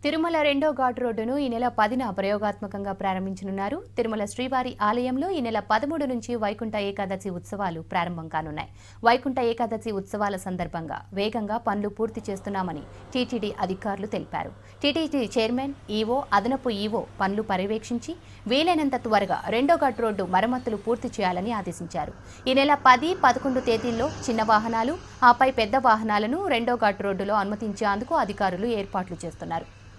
తిరుమల రెండో ఘాట్ రోడ్డును ఈ నెల పదిన ప్రయోగాత్మకంగా ప్రారంభించనున్నారు తిరుమల శ్రీవారి ఆలయంలో ఈ నెల పదమూడు నుంచి వైకుంఠ ఏకాదశి ఉత్సవాలు ప్రారంభం కానున్నాయి వైకుంఠ ఏకాదశి ఉత్సవాల సందర్భంగా వేగంగా పనులు పూర్తి చేస్తున్నామని టీటీడీ అధికారులు తెలిపారు టీటీడీ చైర్మన్ ఈవో అదనపు ఈవో పనులు పర్యవేక్షించి వీలైనంత త్వరగా రెండో ఘాట్ రోడ్డు మరమ్మతులు పూర్తి చేయాలని ఆదేశించారు ఈ నెల పది పదకొండు తేదీల్లో చిన్న వాహనాలు ఆపై పెద్ద వాహనాలను రెండో ఘాట్ రోడ్డులో అనుమతించేందుకు అధికారులు ఏర్పాట్లు చేస్తున్నారు